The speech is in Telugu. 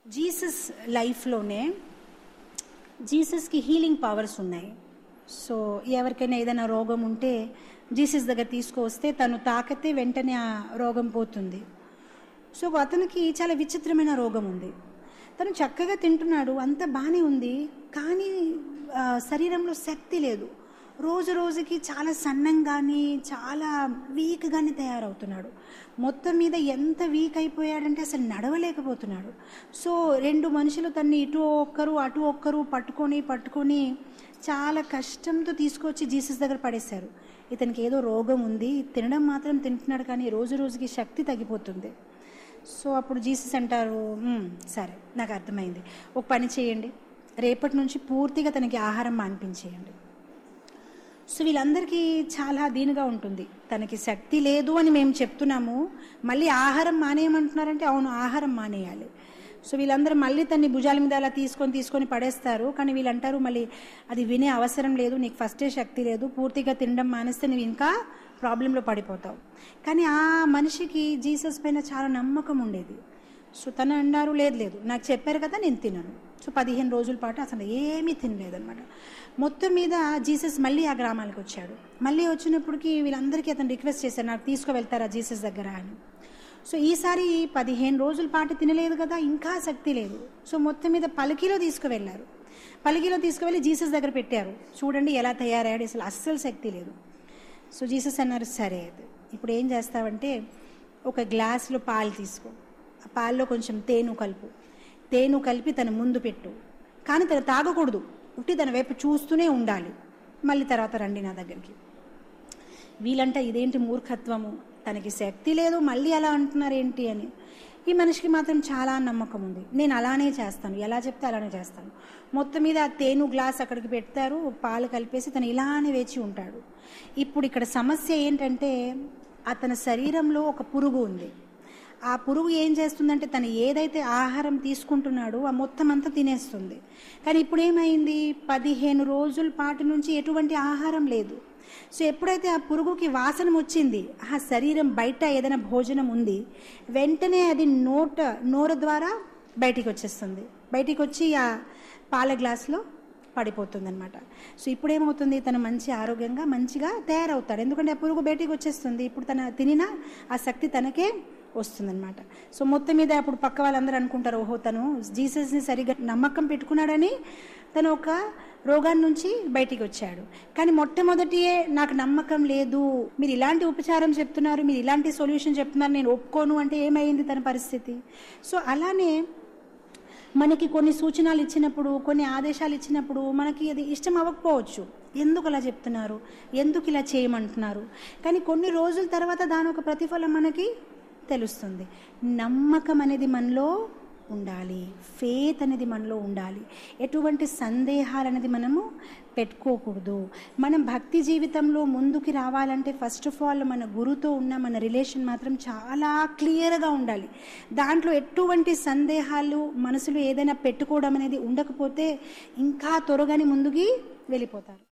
జీసస్ లైఫ్లోనే జీసస్కి హీలింగ్ పవర్స్ ఉన్నాయి సో ఎవరికైనా ఏదైనా రోగం ఉంటే జీసస్ దగ్గర తీసుకువస్తే తను తాకితే వెంటనే ఆ రోగం పోతుంది సో అతనికి చాలా విచిత్రమైన రోగం ఉంది తను చక్కగా తింటున్నాడు అంత బాగానే ఉంది కానీ ఆ, శరీరంలో శక్తి లేదు రోజు రోజుకి చాలా సన్నంగాని చాలా వీక్గానే తయారవుతున్నాడు మొత్తం మీద ఎంత వీక్ అయిపోయాడంటే అసలు నడవలేకపోతున్నాడు సో రెండు మనుషులు తన్ని ఇటు ఒక్కరు అటు ఒక్కరు పట్టుకొని పట్టుకొని చాలా కష్టంతో తీసుకొచ్చి జీసస్ దగ్గర పడేశారు ఇతనికి ఏదో రోగం ఉంది తినడం మాత్రం తింటున్నాడు కానీ రోజు రోజుకి శక్తి తగ్గిపోతుంది సో అప్పుడు జీసస్ అంటారు "మ్మ్, సరే నాకు అర్థమైంది ఒక పని చేయండి రేపటి నుంచి పూర్తిగా తనకి ఆహారం మాన్పించేయండి సో వీళ్ళందరికీ చాలా దీనిగా ఉంటుంది తనకి శక్తి లేదు అని మేము చెప్తున్నాము మళ్ళీ ఆహారం మానేయమంటున్నారంటే అవును ఆహారం మానేయాలి సో వీళ్ళందరూ మళ్ళీ తన్ని భుజాల మీద అలా తీసుకొని తీసుకొని పడేస్తారు కానీ వీళ్ళు అంటారు మళ్ళీ అది వినే అవసరం లేదు నీకు ఫస్టే శక్తి లేదు పూర్తిగా తినడం మానేస్తే నువ్వు ఇంకా ప్రాబ్లంలో పడిపోతావు కానీ ఆ మనిషికి జీసస్ పైన చాలా నమ్మకం ఉండేది సో తను అన్నారు లేదు లేదు నాకు చెప్పారు కదా నేను తినను సో పదిహేను రోజుల పాటు అసలు ఏమీ తినలేదన్నమాట మొత్తం మీద జీసస్ మళ్ళీ ఆ గ్రామానికి వచ్చాడు మళ్ళీ వచ్చినప్పటికి వీళ్ళందరికీ అతను రిక్వెస్ట్ చేశారు నాకు తీసుకువెళ్తారా జీసస్ దగ్గర అని సో ఈసారి పదిహేను రోజుల పాటు తినలేదు కదా ఇంకా శక్తి లేదు సో మొత్తం మీద పలికిలో తీసుకువెళ్ళారు పలికిలో తీసుకువెళ్ళి జీసస్ దగ్గర పెట్టారు చూడండి ఎలా తయారయ్యాడు అసలు అస్సలు శక్తి లేదు సో జీసస్ అన్నారు సరే అది ఇప్పుడు ఏం చేస్తావంటే ఒక గ్లాసులో పాలు తీసుకో ఆ పాల్లో కొంచెం తేను కలుపు తేను కలిపి తన ముందు పెట్టు కానీ తను తాగకూడదు ఉట్టి తన వైపు చూస్తూనే ఉండాలి మళ్ళీ తర్వాత రండి నా దగ్గరికి వీళ్ళంట ఇదేంటి మూర్ఖత్వము తనకి శక్తి లేదు మళ్ళీ అలా అంటున్నారు ఏంటి అని ఈ మనిషికి మాత్రం చాలా నమ్మకం ఉంది నేను అలానే చేస్తాను ఎలా చెప్తే అలానే చేస్తాను మొత్తం మీద ఆ తేను గ్లాస్ అక్కడికి పెడతారు పాలు కలిపేసి తను ఇలానే వేచి ఉంటాడు ఇప్పుడు ఇక్కడ సమస్య ఏంటంటే అతని శరీరంలో ఒక పురుగు ఉంది ఆ పురుగు ఏం చేస్తుందంటే తను ఏదైతే ఆహారం తీసుకుంటున్నాడో ఆ మొత్తం అంతా తినేస్తుంది కానీ ఇప్పుడు ఏమైంది పదిహేను రోజుల పాటు నుంచి ఎటువంటి ఆహారం లేదు సో ఎప్పుడైతే ఆ పురుగుకి వాసన వచ్చింది ఆ శరీరం బయట ఏదైనా భోజనం ఉంది వెంటనే అది నోట నోరు ద్వారా బయటికి వచ్చేస్తుంది బయటికి వచ్చి ఆ పాల గ్లాస్లో పడిపోతుంది అనమాట సో ఇప్పుడు ఏమవుతుంది తను మంచి ఆరోగ్యంగా మంచిగా తయారవుతాడు ఎందుకంటే ఆ పురుగు బయటికి వచ్చేస్తుంది ఇప్పుడు తన తినిన ఆ శక్తి తనకే వస్తుందన్నమాట సో మొత్తం మీద అప్పుడు పక్క వాళ్ళందరూ అనుకుంటారు ఓహో తను జీసస్ని సరిగ్గా నమ్మకం పెట్టుకున్నాడని తను ఒక రోగాన్ని నుంచి బయటికి వచ్చాడు కానీ మొట్టమొదటియే నాకు నమ్మకం లేదు మీరు ఇలాంటి ఉపచారం చెప్తున్నారు మీరు ఇలాంటి సొల్యూషన్ చెప్తున్నారు నేను ఒప్పుకోను అంటే ఏమైంది తన పరిస్థితి సో అలానే మనకి కొన్ని సూచనలు ఇచ్చినప్పుడు కొన్ని ఆదేశాలు ఇచ్చినప్పుడు మనకి అది ఇష్టం అవ్వకపోవచ్చు ఎందుకు అలా చెప్తున్నారు ఎందుకు ఇలా చేయమంటున్నారు కానీ కొన్ని రోజుల తర్వాత దాని ఒక ప్రతిఫలం మనకి తెలుస్తుంది నమ్మకం అనేది మనలో ఉండాలి ఫేత్ అనేది మనలో ఉండాలి ఎటువంటి సందేహాలు అనేది మనము పెట్టుకోకూడదు మనం భక్తి జీవితంలో ముందుకు రావాలంటే ఫస్ట్ ఆఫ్ ఆల్ మన గురుతో ఉన్న మన రిలేషన్ మాత్రం చాలా క్లియర్గా ఉండాలి దాంట్లో ఎటువంటి సందేహాలు మనసులో ఏదైనా పెట్టుకోవడం అనేది ఉండకపోతే ఇంకా త్వరగానే ముందుకి వెళ్ళిపోతారు